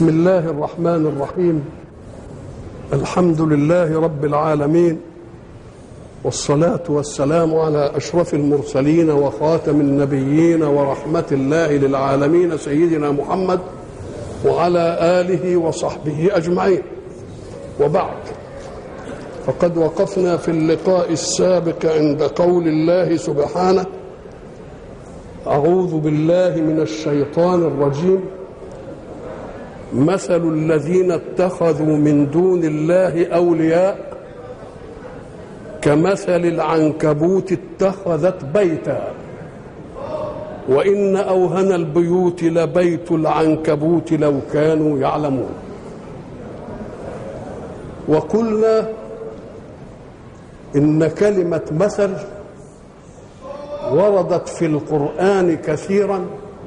بسم الله الرحمن الرحيم الحمد لله رب العالمين والصلاة والسلام على أشرف المرسلين وخاتم النبيين ورحمة الله للعالمين سيدنا محمد وعلى آله وصحبه أجمعين وبعد فقد وقفنا في اللقاء السابق عند قول الله سبحانه أعوذ بالله من الشيطان الرجيم مثل الذين اتخذوا من دون الله أولياء كمثل العنكبوت اتخذت بيتا وإن أوهن البيوت لبيت العنكبوت لو كانوا يعلمون وقلنا إن كلمة مثل وردت في القرآن كثيرا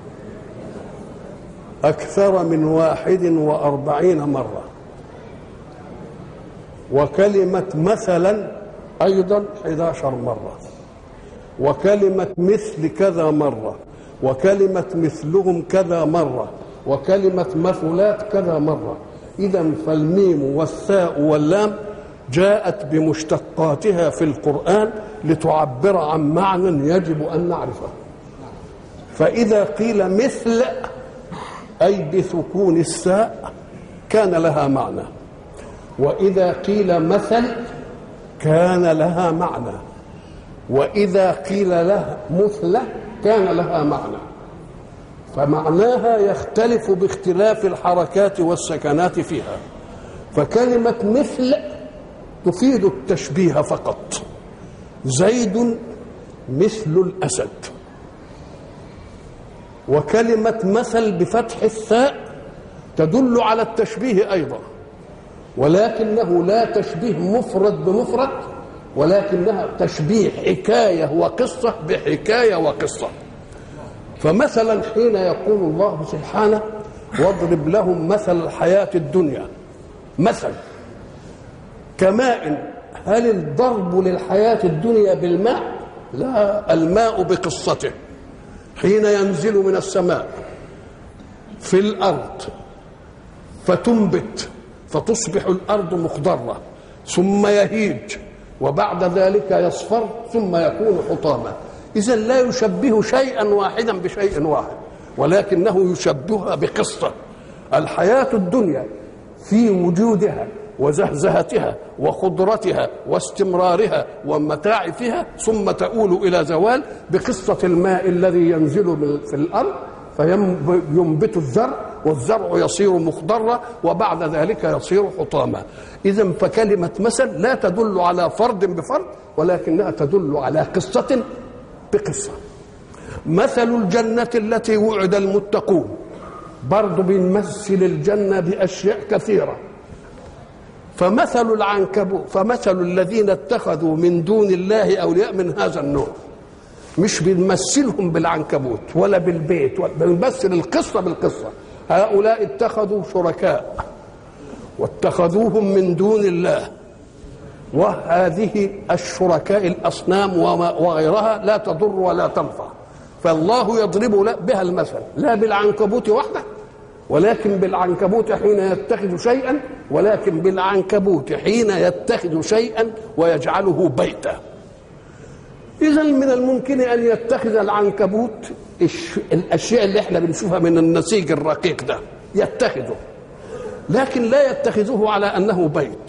أكثر من واحد وأربعين مرة وكلمة مثلا أيضا 11 مرة وكلمة مثل كذا مرة وكلمة مثلهم كذا مرة وكلمة مثلات كذا مرة إذا فالميم والثاء واللام جاءت بمشتقاتها في القرآن لتعبر عن معنى يجب أن نعرفه فإذا قيل مثل أي بسكون الساء كان لها معنى وإذا قيل مثل كان لها معنى وإذا قيل لها مثلة كان لها معنى فمعناها يختلف باختلاف الحركات والسكنات فيها فكلمة مثل تفيد التشبيه فقط زيد مثل الأسد وكلمة مثل بفتح الثاء تدل على التشبيه أيضا ولكنه لا تشبيه مفرد بمفرد ولكنها تشبيه حكاية وقصة بحكاية وقصة فمثلا حين يقول الله سبحانه واضرب لهم مثل الحياة الدنيا مثل كماء هل الضرب للحياة الدنيا بالماء لا الماء بقصته حين ينزل من السماء في الأرض فتنبت فتصبح الأرض مخضرة ثم يهيج وبعد ذلك يصفر ثم يكون حطاما إذا لا يشبه شيئا واحدا بشيء واحد ولكنه يشبهها بقصة الحياة الدنيا في وجودها وزهزهتها وخضرتها واستمرارها ومتاعفها ثم تؤول إلى زوال بقصة الماء الذي ينزل في الأرض فينبت الزرع والزرع يصير مخضرا وبعد ذلك يصير حطاما إذا فكلمة مثل لا تدل على فرد بفرد ولكنها تدل على قصة بقصة مثل الجنة التي وعد المتقون برضو بنمثل الجنة بأشياء كثيرة فمثل العنكبوت فمثل الذين اتخذوا من دون الله أولياء من هذا النوع مش بنمثلهم بالعنكبوت ولا بالبيت بنمثل القصة بالقصة هؤلاء اتخذوا شركاء واتخذوهم من دون الله وهذه الشركاء الأصنام وغيرها لا تضر ولا تنفع فالله يضرب بها المثل لا بالعنكبوت وحده ولكن بالعنكبوت حين يتخذ شيئا ولكن بالعنكبوت حين يتخذ شيئا ويجعله بيتا إذا من الممكن أن يتخذ العنكبوت الأشياء اللي احنا بنشوفها من النسيج الرقيق ده يتخذه لكن لا يتخذه على أنه بيت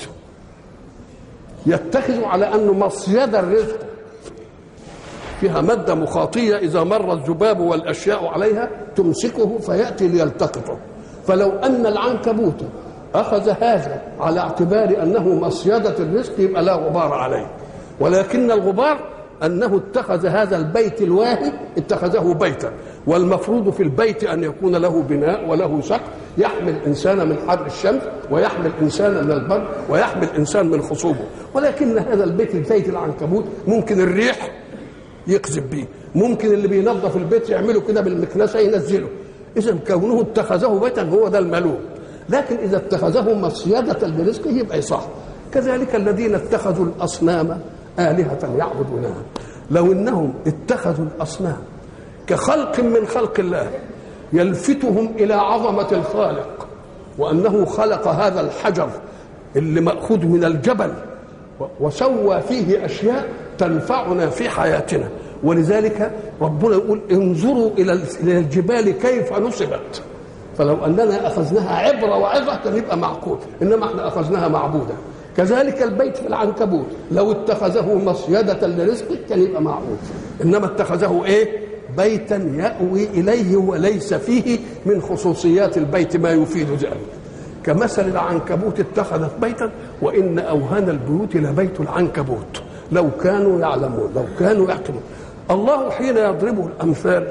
يتخذه على أنه مصيد الرزق فيها مادة مخاطية إذا مر الذباب والأشياء عليها تمسكه فيأتي ليلتقطه فلو أن العنكبوت أخذ هذا على اعتبار أنه مصيدة الرزق يبقى لا غبار عليه ولكن الغبار أنه اتخذ هذا البيت الواهي اتخذه بيتا والمفروض في البيت أن يكون له بناء وله سقف يحمي الإنسان من حر الشمس ويحمي الإنسان من البرد ويحمي الإنسان من خصوبه ولكن هذا البيت البيت العنكبوت ممكن الريح يكذب بيه ممكن اللي بينظف البيت يعمله كده بالمكنسه ينزله اذا كونه اتخذه بيتا هو ده الملوم لكن اذا اتخذه مصيده لرزقه يبقى صح كذلك الذين اتخذوا الاصنام الهه يعبدونها لو انهم اتخذوا الاصنام كخلق من خلق الله يلفتهم الى عظمه الخالق وأنه خلق هذا الحجر اللي مأخوذ من الجبل وسوى فيه أشياء تنفعنا في حياتنا ولذلك ربنا يقول انظروا إلى الجبال كيف نصبت فلو أننا أخذناها عبرة وعظة كان يبقى معقول إنما احنا أخذناها معبودة كذلك البيت في العنكبوت لو اتخذه مصيدة لرزقك كان يبقى معقول إنما اتخذه إيه بيتا يأوي إليه وليس فيه من خصوصيات البيت ما يفيد ذلك كمثل العنكبوت اتخذت بيتا وإن أوهن البيوت لبيت العنكبوت لو كانوا يعلمون لو كانوا يعقلون الله حين يضربه الأمثال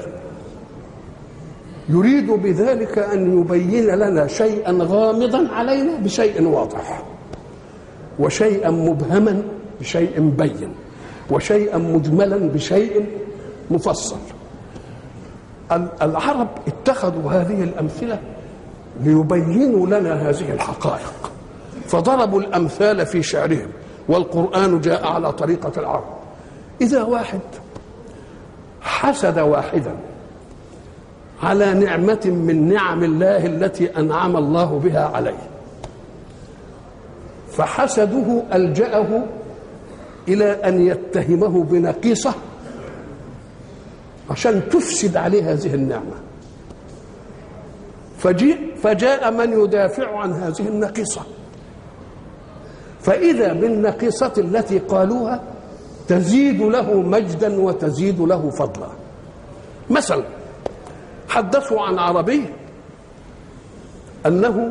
يريد بذلك أن يبين لنا شيئا غامضا علينا بشيء واضح وشيئا مبهما بشيء بين وشيئا مجملا بشيء مفصل العرب اتخذوا هذه الأمثلة ليبينوا لنا هذه الحقائق فضربوا الأمثال في شعرهم والقرآن جاء على طريقة العرب إذا واحد حسد واحدا على نعمة من نعم الله التي أنعم الله بها عليه فحسده ألجأه إلى أن يتهمه بنقيصة عشان تفسد عليه هذه النعمة فجاء, فجاء من يدافع عن هذه النقيصة فإذا بالنقيصة التي قالوها تزيد له مجدا وتزيد له فضلا مثلا حدثوا عن عربي أنه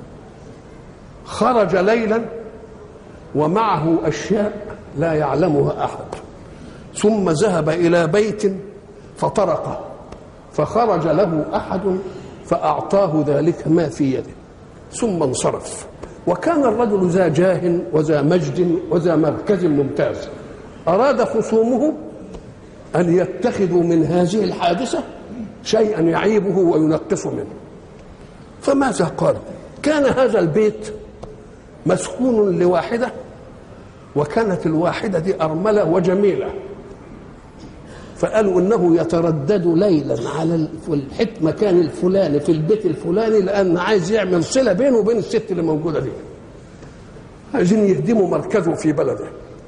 خرج ليلا ومعه أشياء لا يعلمها أحد ثم ذهب إلى بيت فطرقه فخرج له أحد فأعطاه ذلك ما في يده ثم انصرف وكان الرجل ذا جاه وذا مجد وذا مركز ممتاز أراد خصومه أن يتخذوا من هذه الحادثة شيئا يعيبه وينقص منه فماذا قال كان هذا البيت مسكون لواحدة وكانت الواحدة دي أرملة وجميلة فقالوا انه يتردد ليلا على الحت مكان الفلاني في البيت الفلاني لان عايز يعمل صله بينه وبين الست اللي موجوده دي عايزين يهدموا مركزه في بلده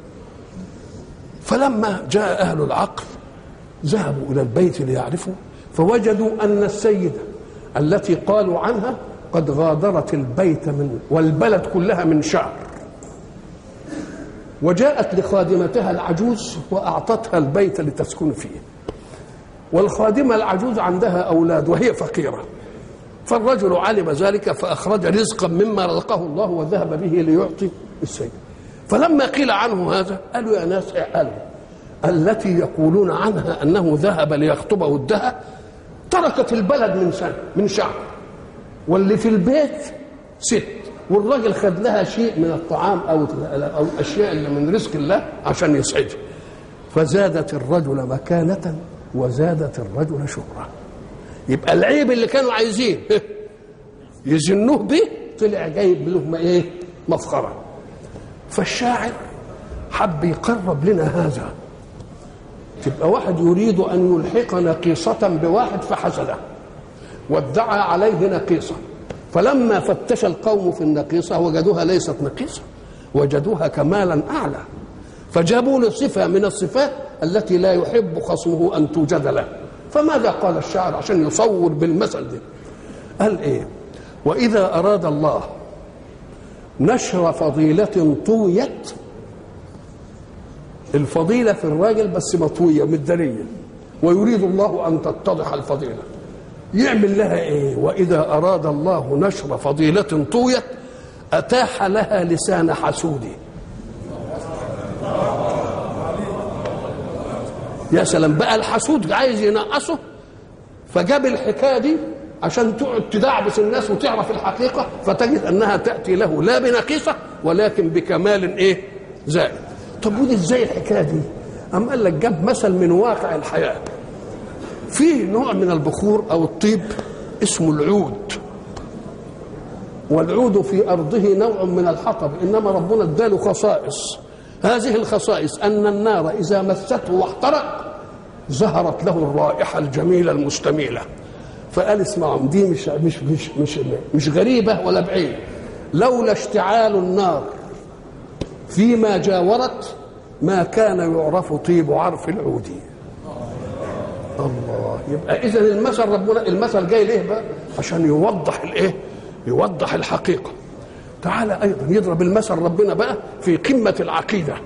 فلما جاء اهل العقل ذهبوا الى البيت ليعرفوا فوجدوا ان السيده التي قالوا عنها قد غادرت البيت من والبلد كلها من شعر وجاءت لخادمتها العجوز واعطتها البيت لتسكن فيه والخادمه العجوز عندها اولاد وهي فقيره فالرجل علم ذلك فاخرج رزقا مما رزقه الله وذهب به ليعطي السيد فلما قيل عنه هذا قالوا يا ناس قالوا التي يقولون عنها انه ذهب ليخطب ودها تركت البلد من سنه من شهر واللي في البيت ست والراجل خد لها شيء من الطعام او او الاشياء اللي من رزق الله عشان يسعدها فزادت الرجل مكانة وزادت الرجل شهرة يبقى العيب اللي كانوا عايزين يزنوه به طلع جايب لهم ايه مفخرة فالشاعر حب يقرب لنا هذا تبقى واحد يريد ان يلحق نقيصة بواحد فحسده وادعى عليه نقيصة فلما فتش القوم في النقيصة وجدوها ليست نقيصة وجدوها كمالا أعلى فجابوا له صفة من الصفات التي لا يحب خصمه أن توجد له فماذا قال الشاعر عشان يصور بالمثل ده قال إيه وإذا أراد الله نشر فضيلة طويت الفضيلة في الراجل بس مطوية مدنية ويريد الله أن تتضح الفضيلة يعمل لها ايه واذا اراد الله نشر فضيله طويت اتاح لها لسان حسود يا سلام بقى الحسود عايز ينقصه فجاب الحكايه دي عشان تقعد تدعبس الناس وتعرف الحقيقه فتجد انها تاتي له لا بنقيصه ولكن بكمال ايه زائد طب ودي ازاي الحكايه دي أم قال لك جاب مثل من واقع الحياه فيه نوع من البخور او الطيب اسمه العود والعود في ارضه نوع من الحطب انما ربنا اداله خصائص هذه الخصائص ان النار اذا مسته واحترق ظهرت له الرائحه الجميله المستميله فقال اسمعوا دي مش مش مش مش مش غريبه ولا بعيد لولا اشتعال النار فيما جاورت ما كان يعرف طيب عرف العود الله يبقى اذا المثل ربنا المثل جاي ليه بقى عشان يوضح الايه يوضح الحقيقه تعالى ايضا يضرب المثل ربنا بقى في قمه العقيده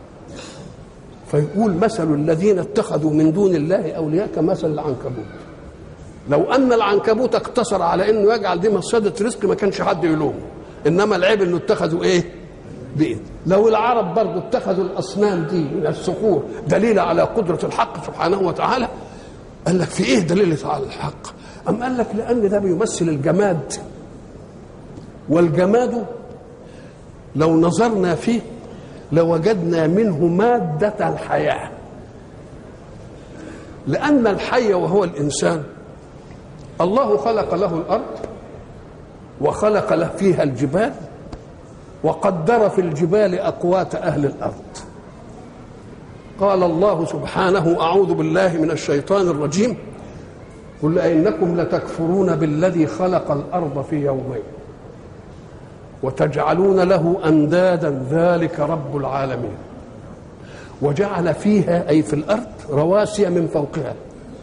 فيقول مثل الذين اتخذوا من دون الله اولياء كمثل العنكبوت لو ان العنكبوت اقتصر على انه يجعل دي مصيده رزق ما كانش حد يلومه انما العيب انه اتخذوا ايه بإذن لو العرب برضه اتخذوا الاصنام دي من الصخور دليل على قدره الحق سبحانه وتعالى قال لك في ايه دليل على الحق ام قال لك لان ده بيمثل الجماد والجماد لو نظرنا فيه لوجدنا منه ماده الحياه لان الحي وهو الانسان الله خلق له الارض وخلق له فيها الجبال وقدر في الجبال اقوات اهل الارض قال الله سبحانه اعوذ بالله من الشيطان الرجيم قل انكم لتكفرون بالذي خلق الارض في يومين وتجعلون له اندادا ذلك رب العالمين وجعل فيها اي في الارض رواسي من فوقها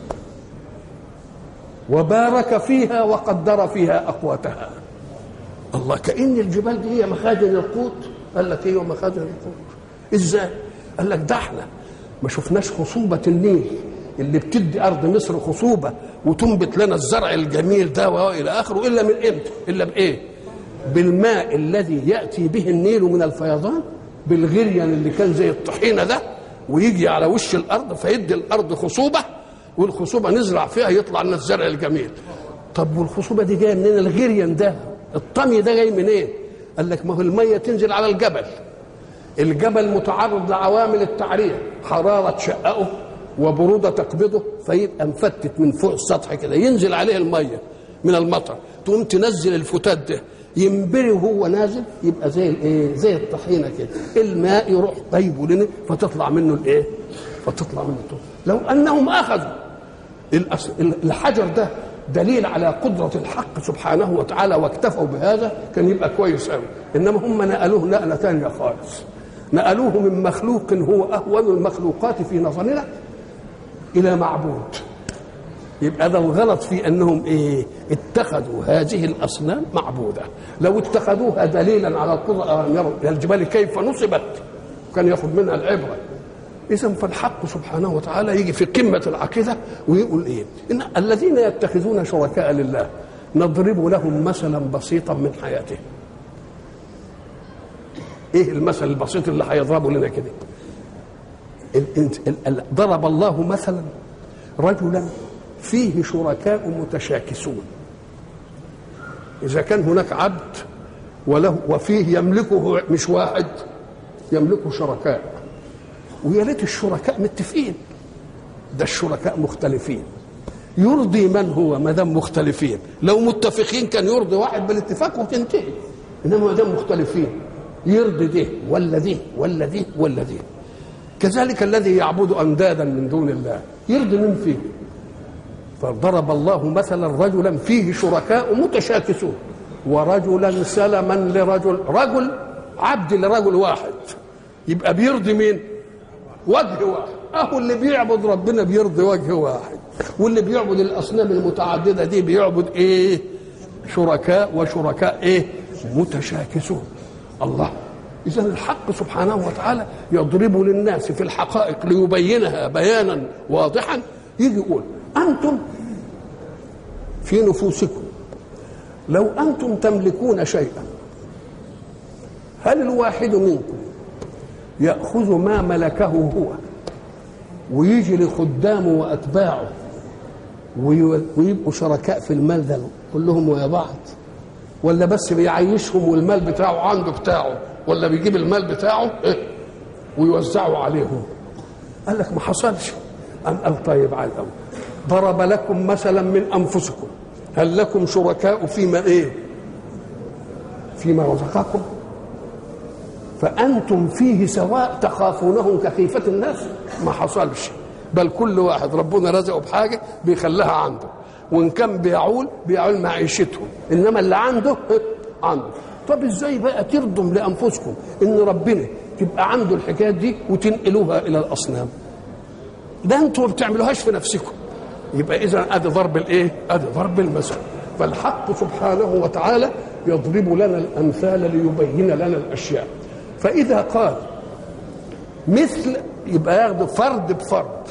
وبارك فيها وقدر فيها اقواتها الله كأن الجبال دي هي مخازن القوت قال لك ايه مخازن القوت ازاي قال لك ده احنا ما شفناش خصوبة النيل اللي بتدي أرض مصر خصوبة وتنبت لنا الزرع الجميل ده وإلى آخره إلا من إمتى؟ إلا بإيه؟ بالماء الذي يأتي به النيل من الفيضان بالغريان اللي كان زي الطحينة ده ويجي على وش الأرض فيدي الأرض خصوبة والخصوبة نزرع فيها يطلع لنا الزرع الجميل طب والخصوبة دي جاية منين الغريان ده الطمي ده جاي منين إيه؟ قال لك ما هو المية تنزل على الجبل الجبل متعرض لعوامل التعرية حرارة تشققه وبرودة تقبضه فيبقى مفتت من فوق السطح كده ينزل عليه المية من المطر تقوم تنزل الفتات ده ينبري وهو نازل يبقى زي الايه زي الطحينه كده الماء يروح طيبه لنا فتطلع منه الايه فتطلع منه الطول لو انهم اخذوا الحجر ده دليل على قدرة الحق سبحانه وتعالى واكتفوا بهذا كان يبقى كويس قوي إنما هم نقلوه نقلة ثانية خالص نقلوه من مخلوق هو أهون المخلوقات في نظرنا إلى معبود يبقى ده الغلط في أنهم إيه اتخذوا هذه الأصنام معبودة لو اتخذوها دليلا على القدرة الجبال كيف نصبت كان ياخذ منها العبرة إذا فالحق سبحانه وتعالى يجي في قمة العقيدة ويقول إيه؟ إن الذين يتخذون شركاء لله نضرب لهم مثلا بسيطا من حياته. إيه المثل البسيط اللي هيضربه لنا كده؟ ضرب الله مثلا رجلا فيه شركاء متشاكسون. إذا كان هناك عبد وله وفيه يملكه مش واحد يملكه شركاء ويا ريت الشركاء متفقين ده الشركاء مختلفين يرضي من هو ما دام مختلفين لو متفقين كان يرضي واحد بالاتفاق وتنتهي انما ما دام مختلفين يرضي ده ولا ده ولا ده ولا ده كذلك الذي يعبد اندادا من دون الله يرضي من فيه فضرب الله مثلا رجلا فيه شركاء متشاكسون ورجلا سلما لرجل رجل عبد لرجل واحد يبقى بيرضي مين وجه واحد اهو اللي بيعبد ربنا بيرضي وجه واحد واللي بيعبد الاصنام المتعدده دي بيعبد ايه شركاء وشركاء ايه متشاكسون الله اذا الحق سبحانه وتعالى يضرب للناس في الحقائق ليبينها بيانا واضحا يجي يقول انتم في نفوسكم لو انتم تملكون شيئا هل الواحد منكم ياخذ ما ملكه هو ويجي لخدامه واتباعه ويبقوا شركاء في المال ده كلهم ويا بعض ولا بس بيعيشهم والمال بتاعه عنده بتاعه ولا بيجيب المال بتاعه إيه ويوزعه عليهم قال لك ما حصلش أم قال طيب على الأول ضرب لكم مثلا من أنفسكم هل لكم شركاء فيما إيه فيما رزقكم فأنتم فيه سواء تخافونهم كخيفة الناس ما حصلش بل كل واحد ربنا رزقه بحاجة بيخليها عنده وان كان بيعول بيعول معيشتهم انما اللي عنده عنده طب ازاي بقى ترضم لانفسكم ان ربنا تبقى عنده الحكايات دي وتنقلوها الى الاصنام ده انتوا ما بتعملوهاش في نفسكم يبقى اذا ادي ضرب الايه ادي ضرب المثل فالحق سبحانه وتعالى يضرب لنا الامثال ليبين لنا الاشياء فاذا قال مثل يبقى ياخد فرد بفرد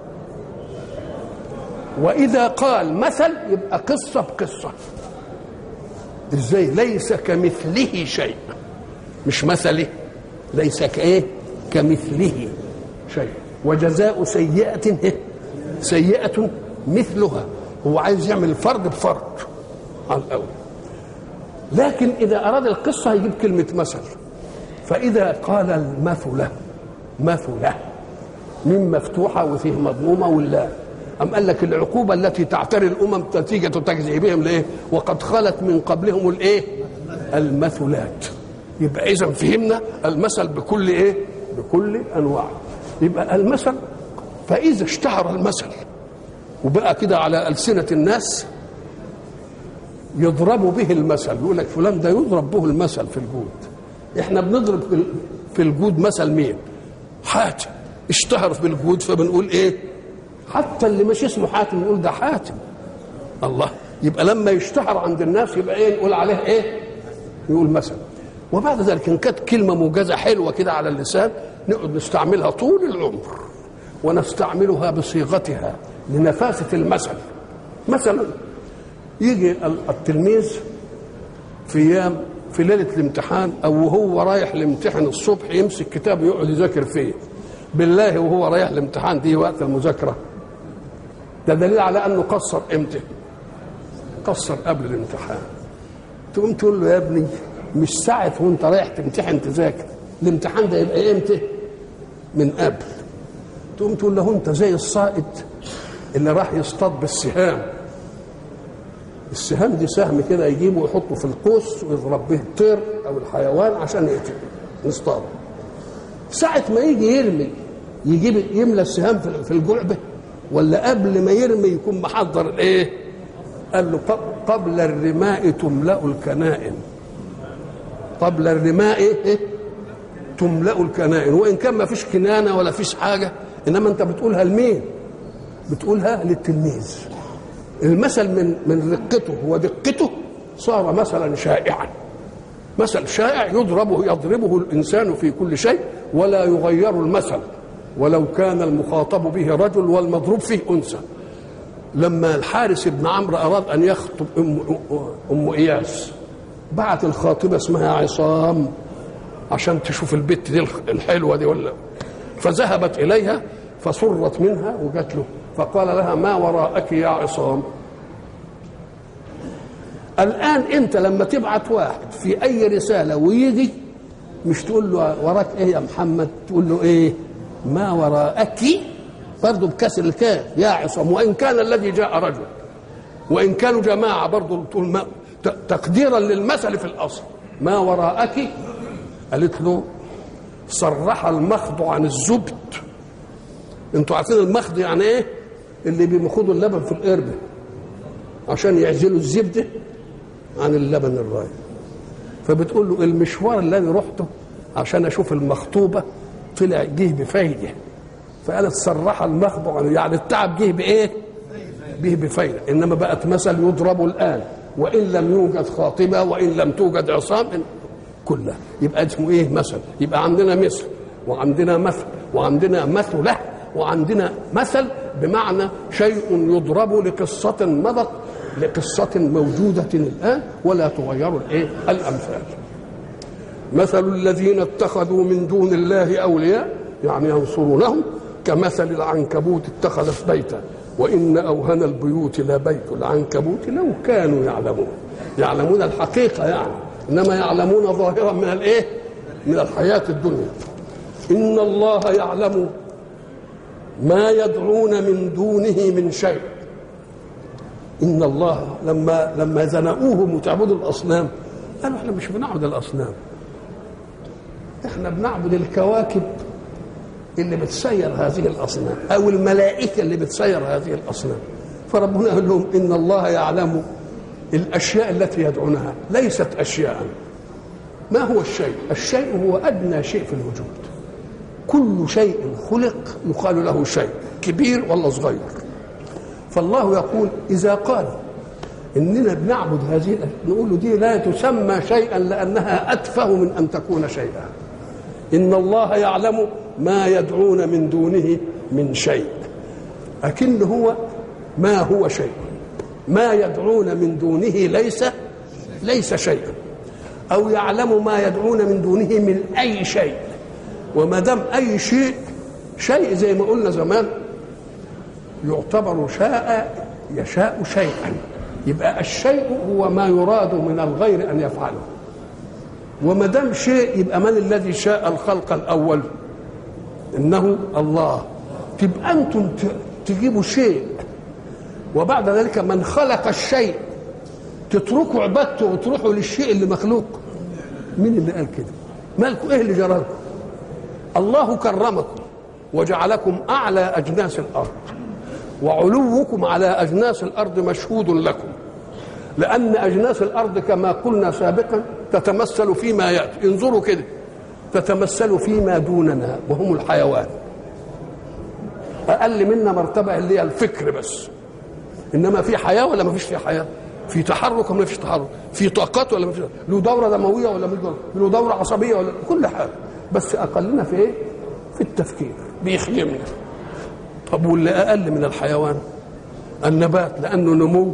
واذا قال مثل يبقى قصه بقصه ازاي ليس كمثله شيء مش مثله ليس كايه كمثله شيء وجزاء سيئة سيئة مثلها هو عايز يعمل فرد بفرد على الأول لكن إذا أراد القصة يجيب كلمة مثل فإذا قال المثل مثلة من مفتوحة وفيه مضمومة ولا أم قال لك العقوبة التي تعتري الأمم نتيجة تكذيبهم لإيه وقد خلت من قبلهم الإيه المثلات يبقى إذا فهمنا المثل بكل إيه بكل أنواعه يبقى المثل فإذا اشتهر المثل وبقى كده على ألسنة الناس يضرب به المثل يقول لك فلان ده يضرب به المثل في الجود احنا بنضرب في الجود مثل مين حاتم اشتهر في الجود فبنقول ايه حتى اللي مش اسمه حاتم نقول ده حاتم الله يبقى لما يشتهر عند الناس يبقى ايه نقول عليه ايه يقول مثل وبعد ذلك ان كانت كلمه موجزه حلوه كده على اللسان نقعد نستعملها طول العمر ونستعملها بصيغتها لنفاسة المثل مثلا يجي التلميذ في ايام في ليله الامتحان او وهو رايح الامتحان الصبح يمسك كتاب يقعد يذاكر فيه بالله وهو رايح الامتحان دي وقت المذاكره ده دليل على انه قصر امتى قصر قبل الامتحان تقوم تقول له يا ابني مش ساعة وانت رايح تمتحن تذاكر الامتحان ده يبقى امتى من قبل تقوم تقول له انت زي الصائد اللي راح يصطاد بالسهام السهام دي سهم كده يجيبه ويحطه في القوس ويضرب به الطير او الحيوان عشان يقتله يصطاد ساعة ما يجي يرمي يجيب يملى السهام في الجعبة ولا قبل ما يرمي يكون محضر الايه؟ قال له قبل الرماء تملأ الكنائن قبل الرماء إيه؟ تملأ الكنائن وإن كان ما فيش كنانة ولا فيش حاجة إنما أنت بتقولها لمين بتقولها للتلميذ المثل من من رقته ودقته صار مثلا شائعا مثل شائع يضربه يضربه الإنسان في كل شيء ولا يغير المثل ولو كان المخاطب به رجل والمضروب فيه أنثى لما الحارس بن عمرو أراد أن يخطب أم, أم إياس بعت الخاطبة اسمها عصام عشان تشوف البت دي الحلوة دي ولا فذهبت إليها فسرت منها وجات له فقال لها ما وراءك يا عصام الآن أنت لما تبعت واحد في أي رسالة ويجي مش تقول له وراك إيه يا محمد تقول له إيه ما وراءك برضه بكسر الكاف يا عصام وإن كان الذي جاء رجل وإن كانوا جماعة برضه تقول ما تقديرا للمثل في الاصل ما وراءك قالت له صرح المخض عن الزبد انتوا عارفين المخض يعني ايه اللي بيمخضوا اللبن في القربة عشان يعزلوا الزبدة عن اللبن الرايب فبتقول له المشوار الذي رحته عشان اشوف المخطوبة طلع جه بفايدة فقالت صرح المخض عن يعني التعب جه بايه به بفايدة انما بقت مثل يضرب الان وان لم يوجد خاطبه وان لم توجد عصام كلها يبقى اسمه ايه مثل يبقى عندنا مثل وعندنا مثل وعندنا مثله وعندنا مثل بمعنى شيء يضرب لقصة مضت لقصة موجودة الآن ولا تغير الإيه؟ الأمثال مثل الذين اتخذوا من دون الله أولياء يعني ينصرونهم كمثل العنكبوت اتخذت بيتا وإن أوهن البيوت لبيت العنكبوت لو كانوا يعلمون يعلمون الحقيقة يعني إنما يعلمون ظاهرا من الإيه من الحياة الدنيا إن الله يعلم ما يدعون من دونه من شيء إن الله لما لما زنقوهم وتعبدوا الأصنام قالوا احنا مش بنعبد الأصنام احنا بنعبد الكواكب اللي بتسير هذه الاصنام او الملائكه اللي بتسير هذه الاصنام فربنا قال لهم ان الله يعلم الاشياء التي يدعونها ليست اشياء ما هو الشيء الشيء هو ادنى شيء في الوجود كل شيء خلق يقال له شيء كبير ولا صغير فالله يقول اذا قال اننا بنعبد هذه الأشياء نقول له دي لا تسمى شيئا لانها اتفه من ان تكون شيئا ان الله يعلم ما يدعون من دونه من شيء لكن هو ما هو شيء ما يدعون من دونه ليس ليس شيئا او يعلم ما يدعون من دونه من اي شيء وما دام اي شيء شيء زي ما قلنا زمان يعتبر شاء يشاء شيئا يبقى الشيء هو ما يراد من الغير ان يفعله وما دام شيء يبقى من الذي شاء الخلق الاول انه الله تبقى انتم تجيبوا شيء وبعد ذلك من خلق الشيء تتركوا عبادته وتروحوا للشيء اللي مخلوق مين اللي قال كده مالكم ايه اللي جراكم الله كرمكم وجعلكم اعلى اجناس الارض وعلوكم على اجناس الارض مشهود لكم لان اجناس الارض كما قلنا سابقا تتمثل فيما ياتي انظروا كده تتمثل فيما دوننا وهم الحيوان اقل منا مرتبه اللي هي الفكر بس انما في حياه ولا ما فيش في حياه في تحرك ولا ما فيش تحرك في طاقات ولا ما فيش له دوره دمويه ولا مش دوره له دوره عصبيه ولا كل حاجه بس اقلنا في ايه في التفكير بيخدمنا طب واللي اقل من الحيوان النبات لانه نمو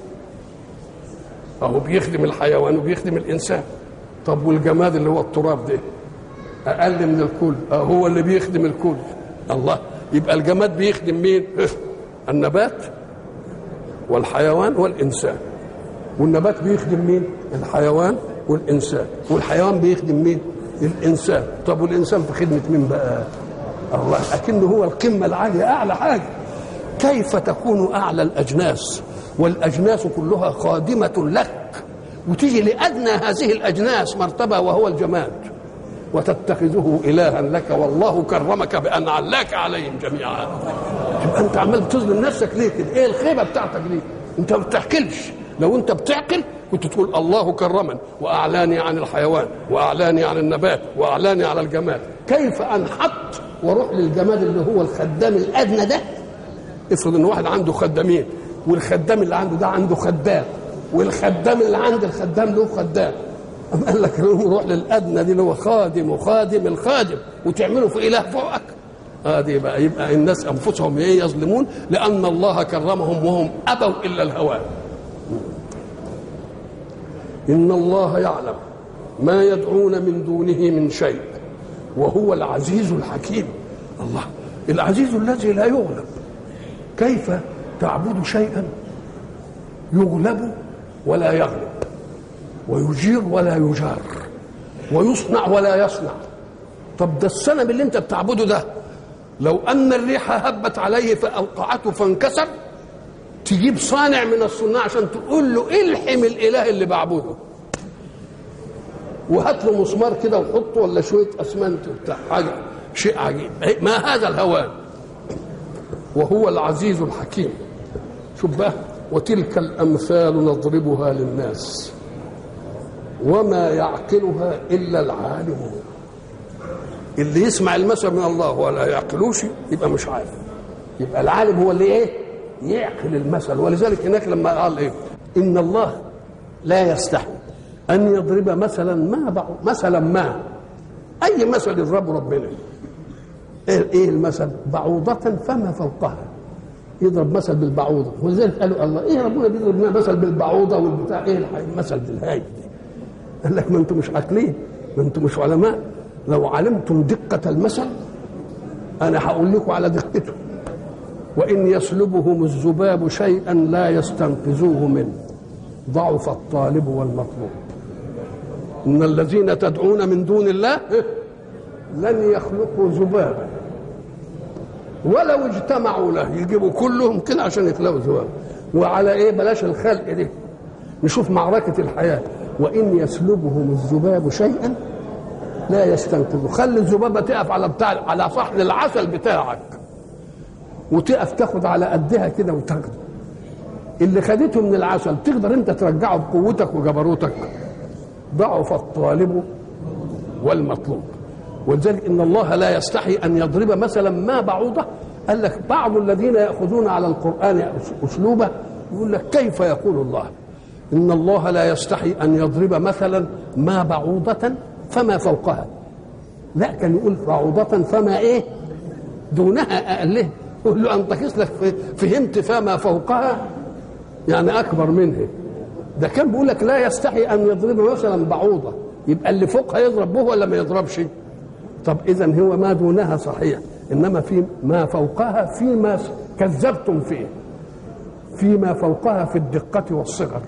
اهو بيخدم الحيوان وبيخدم الانسان طب والجماد اللي هو التراب ده اقل من الكل أه هو اللي بيخدم الكل الله يبقى الجماد بيخدم مين النبات والحيوان والانسان والنبات بيخدم مين الحيوان والانسان والحيوان بيخدم مين الانسان طب والانسان في خدمه مين بقى الله اكنه هو القمه العاليه اعلى حاجه كيف تكون اعلى الاجناس والاجناس كلها خادمه لك وتيجي لادنى هذه الاجناس مرتبه وهو الجماد وتتخذه الها لك والله كرمك بان علاك عليهم جميعا تبقى انت عمال بتظلم نفسك ليه كده ايه الخيبه بتاعتك ليه انت ما بتحكلش لو انت بتعقل كنت تقول الله كرمن واعلاني عن الحيوان واعلاني عن النبات واعلاني على الجماد كيف انحط واروح للجماد اللي هو الخدام الادنى ده افرض ان واحد عنده خدامين والخدام اللي عنده ده عنده خدام والخدام اللي عند الخدام له خدام أم قال لك روح للادنى دي اللي هو خادم وخادم الخادم وتعمله في اله فوقك هذه آه بقى يبقى الناس انفسهم ايه يظلمون لان الله كرمهم وهم ابوا الا الهوان ان الله يعلم ما يدعون من دونه من شيء وهو العزيز الحكيم الله العزيز الذي لا يغلب كيف تعبد شيئا يغلب ولا يغلب ويجير ولا يجار ويصنع ولا يصنع طب ده السنم اللي انت بتعبده ده لو ان الريح هبت عليه فاوقعته فانكسر تجيب صانع من الصناع عشان تقول له الحم الاله اللي بعبده وهات له مسمار كده وحطه ولا شويه اسمنت وبتاع حاجه شيء عجيب ما هذا الهوان وهو العزيز الحكيم شوف بقى وتلك الامثال نضربها للناس وما يعقلها الا العالمون اللي يسمع المثل من الله ولا يعقلوش يبقى مش عارف يبقى العالم هو اللي ايه يعقل المثل ولذلك هناك لما قال ايه ان الله لا يستحي ان يضرب مثلا ما بعض مثلا ما اي مثل يضربه ربنا ايه ايه المثل بعوضة فما فوقها يضرب مثل بالبعوضة ولذلك قالوا الله ايه ربنا بيضرب لنا مثل بالبعوضة والبتاع ايه المثل بالهاي قال لك ما انتم مش عاقلين ما انتم مش علماء لو علمتم دقة المثل أنا هقول لكم على دقته وإن يسلبهم الذباب شيئا لا يستنقذوه منه ضعف الطالب والمطلوب إن الذين تدعون من دون الله لن يخلقوا ذبابا ولو اجتمعوا له يجيبوا كلهم كده عشان يخلقوا ذبابا وعلى ايه بلاش الخلق دي نشوف معركة الحياة وإن يسلبهم الذباب شيئا لا يستنقذه خلي الذبابة تقف على بتاع على صحن العسل بتاعك وتقف تاخد على قدها كده وتاخده اللي خدته من العسل تقدر انت ترجعه بقوتك وجبروتك ضعف الطالب والمطلوب ولذلك ان الله لا يستحي ان يضرب مثلا ما بعوضه قال لك بعض الذين ياخذون على القران اسلوبه يقول لك كيف يقول الله ان الله لا يستحي ان يضرب مثلا ما بعوضه فما فوقها لا كان يقول بعوضه فما ايه دونها اقله يقول له انت كسلك فهمت فما فوقها يعني اكبر منها ده كان بيقول لك لا يستحي ان يضرب مثلا بعوضه يبقى اللي فوقها يضرب به ولا ما يضربش طب اذا هو ما دونها صحيح انما في ما فوقها فيما كذبتم فيه فيما فوقها في الدقة والصغر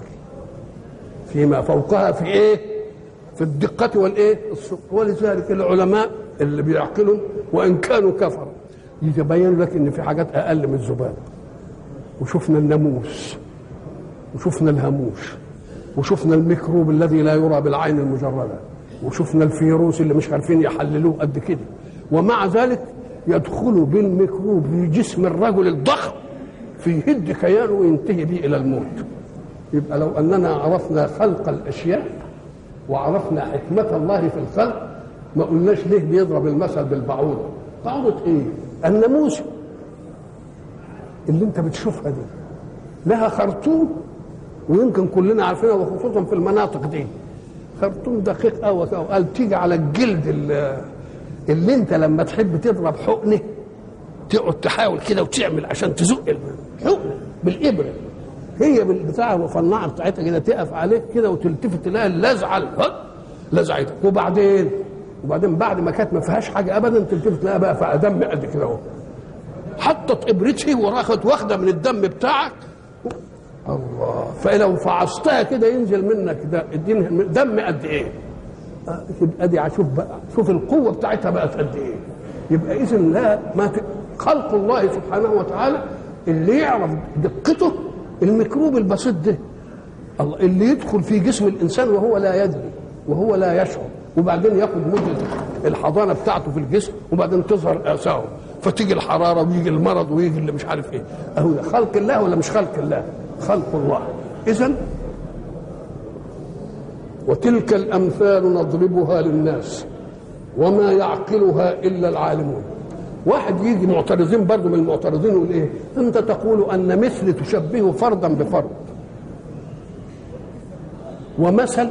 فيما فوقها في ايه في الدقة والايه الصغر ولذلك العلماء اللي بيعقلوا وان كانوا كفروا يتبين لك ان في حاجات اقل من الذباب وشفنا الناموس وشفنا الهاموش وشفنا الميكروب الذي لا يرى بالعين المجرده وشفنا الفيروس اللي مش عارفين يحللوه قد كده ومع ذلك يدخل بالميكروب في جسم الرجل الضخم فيهد كيانه وينتهي به الى الموت يبقى لو اننا عرفنا خلق الاشياء وعرفنا حكمه الله في الخلق ما قلناش ليه بيضرب المثل بالبعوضه بعوضه ايه الناموس اللي انت بتشوفها دي لها خرطوم ويمكن كلنا عارفينها وخصوصا في المناطق دي خرطوم دقيق قوي قال تيجي على الجلد اللي, اللي انت لما تحب تضرب حقنه تقعد تحاول كده وتعمل عشان تزق الحقنه بالابره هي بالبتاع المفنعه بتاعتها كده تقف عليك كده وتلتفت تلاقي اللزعه لزعتك وبعدين وبعدين بعد ما كانت ما فيهاش حاجه ابدا تلتفت تلاقيها بقى فيها دم قد كده اهو حطت ابرتها وراحت واخده من الدم بتاعك الله فلو فعصتها كده ينزل منك ده دم قد ايه يبقى دي شوف بقى شوف القوه بتاعتها بقت قد ايه يبقى اذا لا ما ت... خلق الله سبحانه وتعالى اللي يعرف دقته الميكروب البسيط ده الله اللي يدخل في جسم الانسان وهو لا يدري وهو لا يشعر وبعدين ياخد مده الحضانه بتاعته في الجسم وبعدين تظهر اثاره فتيجي الحراره ويجي المرض ويجي اللي مش عارف ايه اهو ده خلق الله ولا مش خلق الله خلق الله اذا وتلك الامثال نضربها للناس وما يعقلها الا العالمون واحد يجي معترضين برضه من المعترضين يقول ايه انت تقول ان مثل تشبهه فردا بفرد ومثل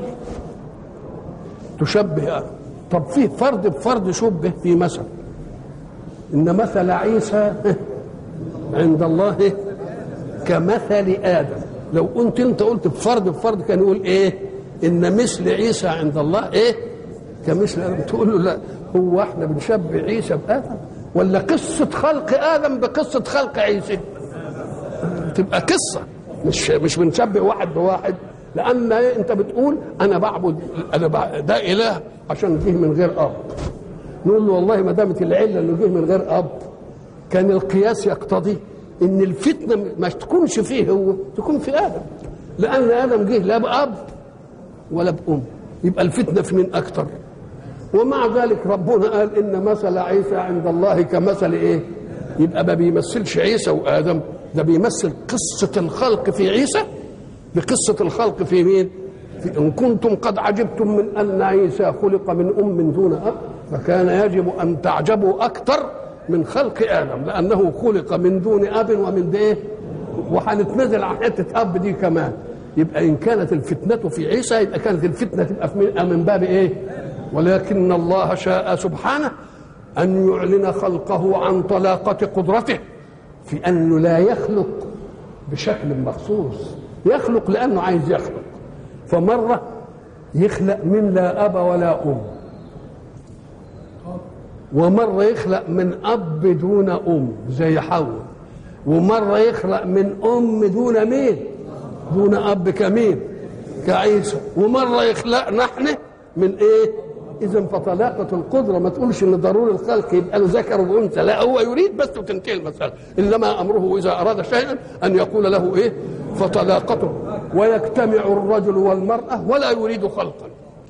تشبه طب في فرد بفرد شبه في مثل ان مثل عيسى عند الله كمثل ادم لو قلت انت قلت بفرد بفرد كان يقول ايه ان مثل عيسى عند الله ايه كمثل ادم تقول له لا هو احنا بنشبه عيسى بادم ولا قصه خلق ادم بقصه خلق عيسى تبقى قصه مش مش بنشبه واحد بواحد لان انت بتقول انا بعبد انا بعبد ده اله عشان جه من غير اب نقول له والله ما دامت العله انه جه من غير اب كان القياس يقتضي ان الفتنه ما تكونش فيه هو تكون في ادم لان ادم جه لا باب ولا بام يبقى الفتنه في مين اكتر ومع ذلك ربنا قال ان مثل عيسى عند الله كمثل ايه يبقى ما بيمثلش عيسى وادم ده بيمثل قصه الخلق في عيسى بقصه الخلق في مين في ان كنتم قد عجبتم من ان عيسى خلق من ام دون اب فكان يجب ان تعجبوا اكثر من خلق ادم لانه خلق من دون اب ومن ايه وهنتنزل على حته اب دي كمان يبقى ان كانت الفتنه في عيسى يبقى كانت الفتنه تبقى في من باب ايه ولكن الله شاء سبحانه ان يعلن خلقه عن طلاقه قدرته في انه لا يخلق بشكل مخصوص يخلق لانه عايز يخلق فمره يخلق من لا اب ولا ام ومره يخلق من اب دون ام زي حواء ومره يخلق من ام دون مين دون اب كمين كعيسى ومره يخلقنا احنا من ايه اذا فطلاقه القدره ما تقولش ان ضروري الخلق يبقى له ذكر وانثى لا هو يريد بس وتنتهي المساله انما امره اذا اراد شيئا ان يقول له ايه فطلاقته ويجتمع الرجل والمراه ولا يريد خلقا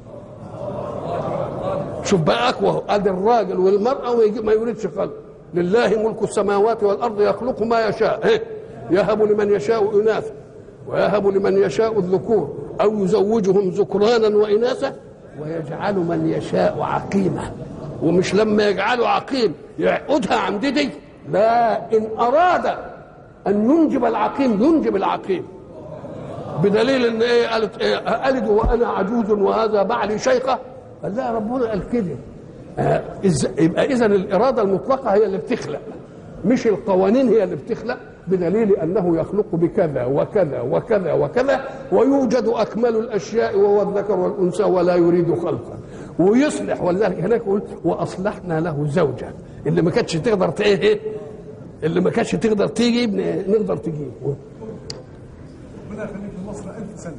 شوف بقى اقوى ادي الراجل والمراه ما يريدش خلق لله ملك السماوات والارض يخلق ما يشاء إيه؟ يهب لمن يشاء اناثا ويهب لمن يشاء الذكور او يزوجهم ذكرانا واناثا ويجعل من يشاء عقيما ومش لما يجعله عقيم يعقدها عن دي, دي لا ان اراد ان ينجب العقيم ينجب العقيم بدليل ان ايه قالت ايه الد وانا عجوز وهذا بعلي شيخه قال لا ربنا قال كده آه يبقى اذا الاراده المطلقه هي اللي بتخلق مش القوانين هي اللي بتخلق بدليل انه يخلق بكذا وكذا وكذا وكذا ويوجد اكمل الاشياء وهو الذكر والانثى ولا يريد خلقا ويصلح ولذلك هناك يقول واصلحنا له زوجه اللي ما كانتش تقدر ايه اللي ما كانتش تقدر تيجي نقدر تجيب ربنا يخليك في مصر ألف سنة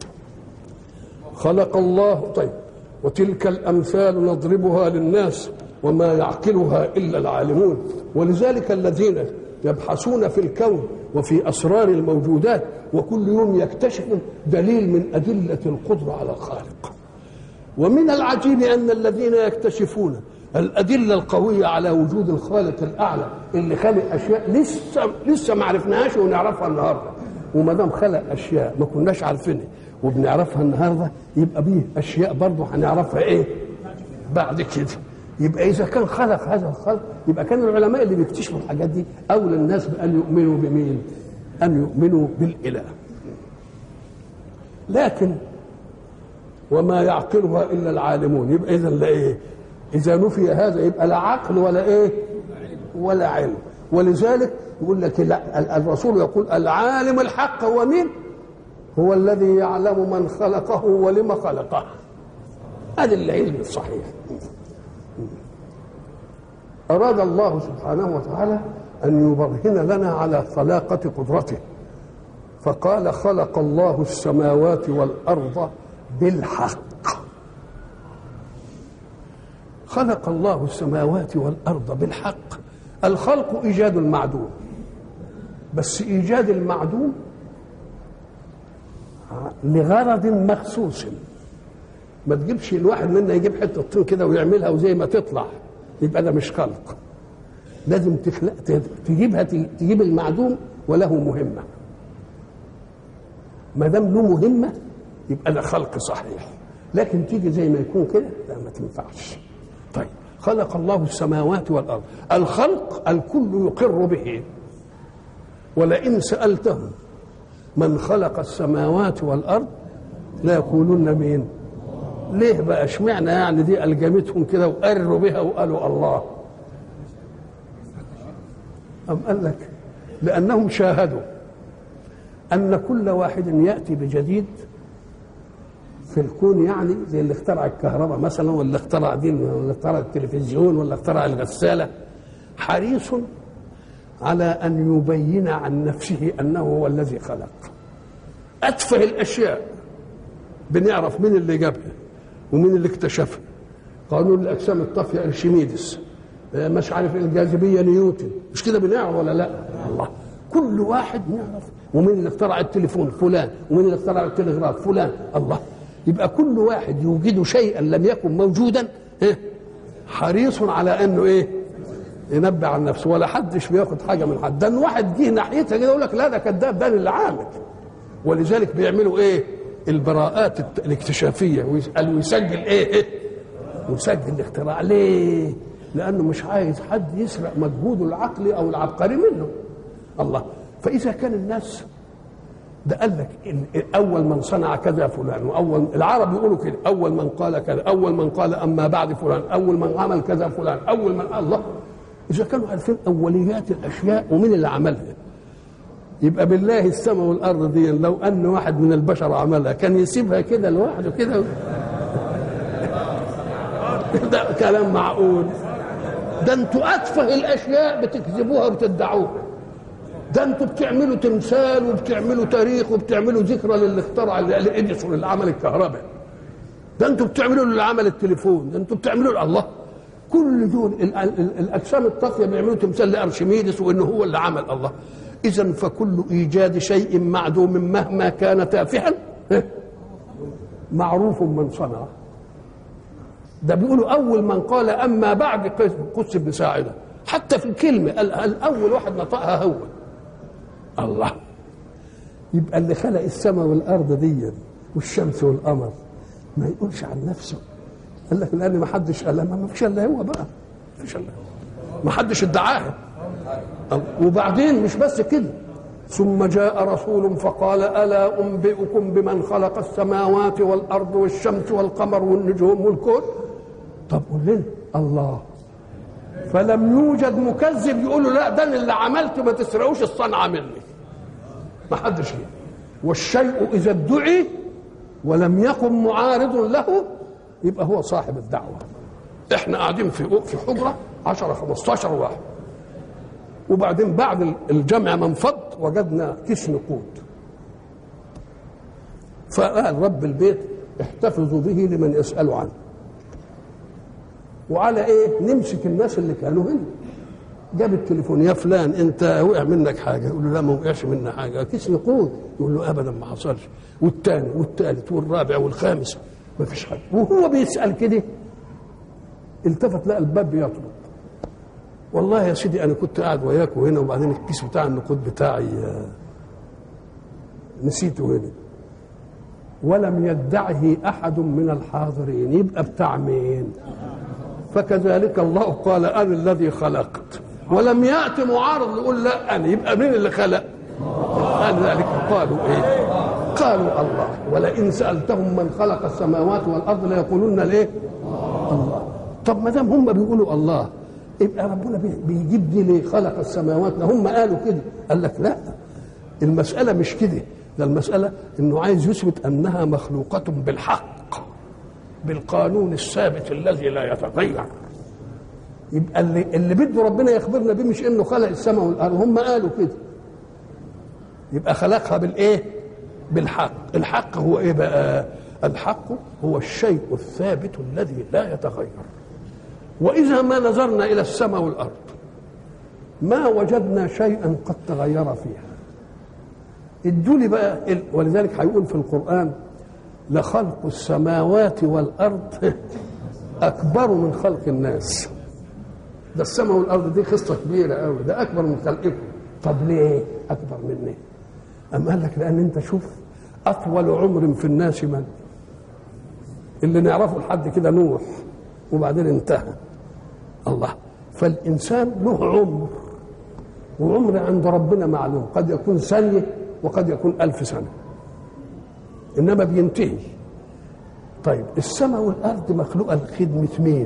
خلق الله طيب وتلك الامثال نضربها للناس وما يعقلها الا العالمون ولذلك الذين يبحثون في الكون وفي اسرار الموجودات وكل يوم يكتشفون دليل من ادله القدره على الخالق ومن العجيب ان الذين يكتشفون الادله القويه على وجود الخالق الاعلى اللي خلق اشياء لسه لسه ما عرفناهاش ونعرفها النهارده وما دام خلق اشياء ما كناش عارفينها وبنعرفها النهارده يبقى بيه اشياء برضه هنعرفها ايه بعد كده يبقى اذا كان خلق هذا الخلق يبقى كان العلماء اللي بيكتشفوا الحاجات دي اولى الناس بان يؤمنوا بمين ان يؤمنوا بالاله لكن وما يعقلها الا العالمون يبقى اذا لا ايه اذا نفي هذا يبقى لا عقل ولا ايه ولا علم ولذلك يقول لك لا الرسول يقول العالم الحق هو مين هو الذي يعلم من خلقه ولم خلقه هذا العلم الصحيح أراد الله سبحانه وتعالى أن يبرهن لنا على طلاقة قدرته فقال خلق الله السماوات والأرض بالحق خلق الله السماوات والأرض بالحق الخلق إيجاد المعدوم بس إيجاد المعدوم لغرض مخصوص ما تجيبش الواحد منا يجيب حته طين كده ويعملها وزي ما تطلع يبقى ده مش خلق لازم تخلق تجيبها تجيب المعدوم وله مهمه ما دام له مهمه يبقى ده خلق صحيح لكن تيجي زي ما يكون كده لا ما تنفعش طيب خلق الله السماوات والارض الخلق الكل يقر به ولئن سالتهم من خلق السماوات والارض لا يقولون مين ليه بقى اشمعنى يعني دي الجمتهم كده وقروا بها وقالوا الله أم قال لك لأنهم شاهدوا أن كل واحد يأتي بجديد في الكون يعني زي اللي اخترع الكهرباء مثلا ولا اخترع دي ولا اخترع التلفزيون ولا اخترع الغسالة حريص على أن يبين عن نفسه أنه هو الذي خلق أتفه الأشياء بنعرف مين اللي جابها ومين اللي اكتشفها قانون الأجسام الطافية أرشميدس مش عارف الجاذبية نيوتن مش كده بنعرف ولا لا الله كل واحد نعرف ومين اللي اخترع التليفون فلان ومين اللي اخترع التلغراف فلان الله يبقى كل واحد يوجد شيئا لم يكن موجودا حريص على انه ايه ينبه عن نفسه ولا حدش بياخد حاجه من حد ده واحد جه ناحيتها كده يقول لك لا ده كذاب ده اللي عامل ولذلك بيعملوا ايه البراءات الاكتشافيه ويسال ويسجل ايه, إيه؟ ويسجل الاختراع ليه لانه مش عايز حد يسرق مجهوده العقلي او العبقري منه الله فاذا كان الناس ده قال لك اول من صنع كذا فلان واول العرب يقولوا كده اول من قال كذا اول من قال اما بعد فلان اول من عمل كذا فلان اول من الله اذا كانوا عارفين اوليات الاشياء ومين اللي عملها يبقى بالله السماء والارض دي لو ان واحد من البشر عملها كان يسيبها كده لوحده كده ده كلام معقول ده انتوا اتفه الاشياء بتكذبوها وبتدعوها ده انتوا بتعملوا تمثال وبتعملوا تاريخ وبتعملوا ذكرى للي اخترع اديسون اللي عمل الكهرباء ده انتوا بتعملوا اللي عمل التليفون ده انتوا بتعملوا الله كل دول الاجسام الطافيه بيعملوا تمثال لارشميدس وانه هو اللي عمل الله اذا فكل ايجاد شيء معدوم مهما كان تافها معروف من صنعه ده بيقولوا اول من قال اما بعد قدس بن ساعده حتى في الكلمه الاول واحد نطقها هو الله يبقى اللي خلق السماء والارض دي والشمس والقمر ما يقولش عن نفسه قال لك لان ما حدش قال ما فيش الا هو بقى ما فيش الا هو ما حدش ادعاها وبعدين مش بس كده ثم جاء رسول فقال الا انبئكم بمن خلق السماوات والارض والشمس والقمر والنجوم والكون طب قول لنا الله فلم يوجد مكذب يقول له لا ده أنا اللي عملته ما تسرقوش الصنعه مني ما حدش كده والشيء اذا ادعي ولم يقم معارض له يبقى هو صاحب الدعوه احنا قاعدين في في حجره 10 15 واحد وبعدين بعد الجمع من فض وجدنا كيس نقود فقال رب البيت احتفظوا به لمن يسأل عنه وعلى ايه نمسك الناس اللي كانوا هنا جاب التليفون يا فلان انت وقع منك حاجه يقول له لا ما وقعش منا حاجه كيس نقود يقول له ابدا ما حصلش والثاني والثالث والرابع والخامس ما فيش حاجه وهو بيسال كده التفت لقى الباب بيطرق والله يا سيدي انا كنت قاعد وياك هنا وبعدين الكيس بتاع النقود بتاعي آه، نسيته هنا ولم يدعه احد من الحاضرين يبقى بتاع مين فكذلك الله قال انا الذي خلقت ولم يات معارض يقول لا انا يبقى مين اللي خلق قال ذلك قالوا ايه قالوا الله ولئن سالتهم من خلق السماوات والارض ليقولون ليه الله طب ما دام هم بيقولوا الله يبقى ربنا بي- بيجيب دي ليه خلق السماوات ده هم قالوا كده قال لك لا المسألة مش كده ده المسألة انه عايز يثبت انها مخلوقة بالحق بالقانون الثابت الذي لا يتغير يبقى اللي اللي بده ربنا يخبرنا بيه مش انه خلق السماء والارض هم قالوا كده يبقى خلقها بالايه بالحق الحق هو ايه بقى الحق هو الشيء الثابت الذي لا يتغير واذا ما نظرنا الى السماء والارض ما وجدنا شيئا قد تغير فيها ادوا لي بقى ال- ولذلك هيقول في القران لخلق السماوات والارض اكبر من خلق الناس ده السماء والارض دي قصه كبيره قوي ده اكبر من خلقكم طب ليه اكبر من ايه أم قال لك لأن أنت شوف أطول عمر في الناس من اللي نعرفه لحد كده نوح وبعدين انتهى الله فالإنسان له عمر وعمر عند ربنا معلوم قد يكون ثانية وقد يكون ألف سنة إنما بينتهي طيب السماء والأرض مخلوقة لخدمة مين؟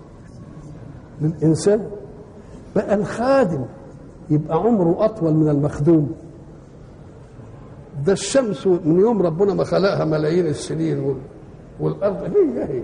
للإنسان بقى الخادم يبقى عمره أطول من المخدوم ده الشمس من يوم ربنا ما خلقها ملايين السنين وال- والارض هي هي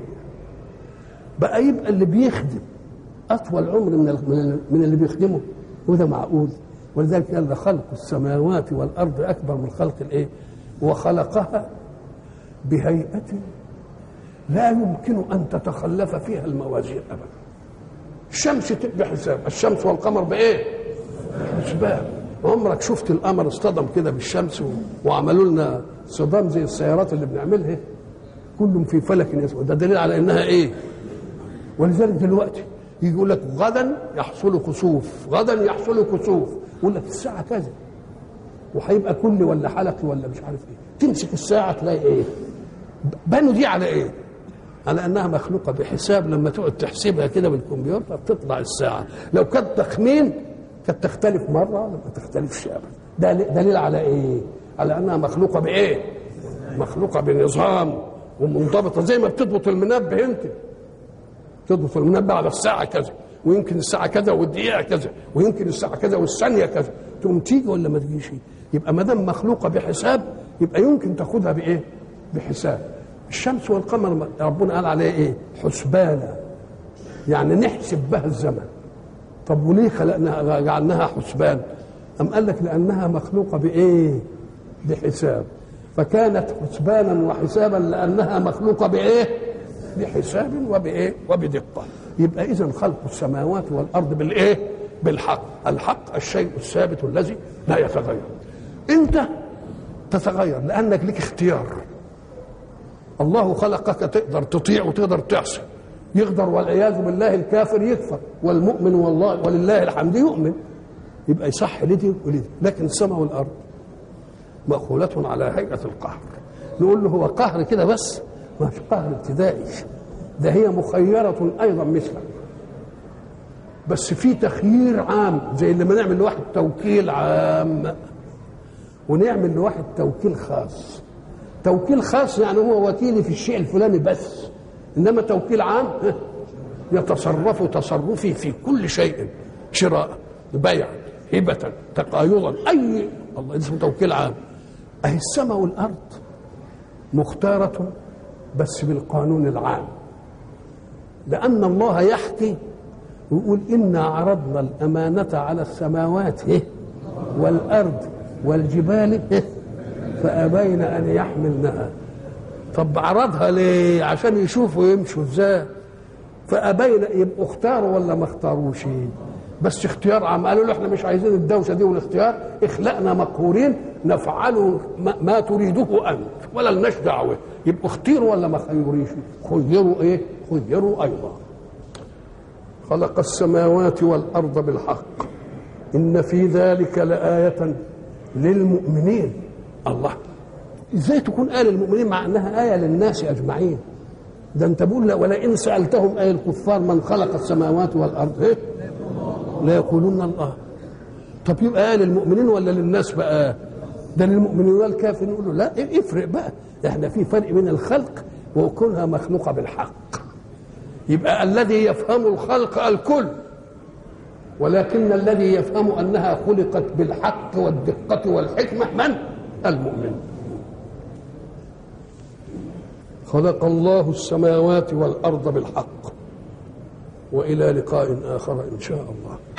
بقى يبقى اللي بيخدم اطول عمر من ال- من ال- من اللي بيخدمه وده معقول ولذلك قال خلق السماوات والارض اكبر من خلق الايه وخلقها بهيئه لا يمكن ان تتخلف فيها الموازين ابدا الشمس ت- بحساب الشمس والقمر بايه حسبان عمرك شفت القمر اصطدم كده بالشمس و... وعملوا لنا صدام زي السيارات اللي بنعملها كلهم في فلك يسبح ده دليل على انها ايه ولذلك دلوقتي يجي يقول لك غدا يحصل كسوف غدا يحصل كسوف يقول لك الساعه كذا وهيبقى كل ولا حلقي ولا مش عارف ايه تمسك الساعه تلاقي ايه بنوا دي على ايه على انها مخلوقه بحساب لما تقعد تحسبها كده بالكمبيوتر تطلع الساعه لو كانت تخمين كانت تختلف مره ولا ما تختلفش ابدا ده دليل على ايه على انها مخلوقه بايه مخلوقه بنظام ومنضبطه زي ما بتضبط المنبه انت تضبط المنبه على الساعه كذا ويمكن الساعه كذا والدقيقه كذا ويمكن الساعه كذا والثانيه كذا تقوم تيجي ولا ما تجيش يبقى ما دام مخلوقه بحساب يبقى يمكن تاخدها بايه بحساب الشمس والقمر ربنا قال عليها ايه حسبانا يعني نحسب بها الزمن طب وليه خلقناها جعلناها حسبان أم قال لك لأنها مخلوقة بإيه بحساب فكانت حسبانا وحسابا لأنها مخلوقة بإيه بحساب وبإيه وبدقة يبقى إذا خلق السماوات والأرض بالإيه بالحق الحق الشيء الثابت الذي لا يتغير أنت تتغير لأنك لك اختيار الله خلقك تقدر تطيع وتقدر تعصي يقدر والعياذ بالله الكافر يكفر والمؤمن والله ولله الحمد يؤمن يبقى يصح لدي ولدي لكن السماء والارض مأخولة على هيئة القهر نقول له هو قهر كده بس ما فيش قهر ابتدائي ده هي مخيرة أيضا مثلك بس في تخيير عام زي اللي ما نعمل لواحد توكيل عام ونعمل لواحد توكيل خاص توكيل خاص يعني هو وكيلي في الشيء الفلاني بس انما توكيل عام يتصرف تصرفي في كل شيء شراء بيع هبة تقايضا اي الله اسمه توكيل عام اهي السماء والارض مختارة بس بالقانون العام لأن الله يحكي ويقول إنا عرضنا الأمانة على السماوات إيه؟ والأرض والجبال إيه؟ فأبين أن يحملنها طب عرضها ليه عشان يشوفوا يمشوا ازاي فأبين يبقوا اختاروا ولا ما اختاروش بس اختيار عام قالوا له احنا مش عايزين الدوشه دي والاختيار اخلقنا مقهورين نفعل ما, ما تريده انت ولا لناش دعوه يبقوا اختيروا ولا ما خيروش خيروا ايه خيروا ايضا خلق السماوات والارض بالحق ان في ذلك لايه للمؤمنين الله ازاي تكون ايه للمؤمنين مع انها ايه للناس اجمعين ده انت بقول ولئن سالتهم اي الكفار من خلق السماوات والارض ايه لا يقولون الله طب يبقى للمؤمنين ولا للناس بقى ده للمؤمنين والكافرين يقولوا لا افرق بقى احنا في فرق بين الخلق وكونها مخلوقه بالحق يبقى الذي يفهم الخلق الكل ولكن الذي يفهم انها خلقت بالحق والدقه والحكمه من المؤمن خلق الله السماوات والارض بالحق والى لقاء اخر ان شاء الله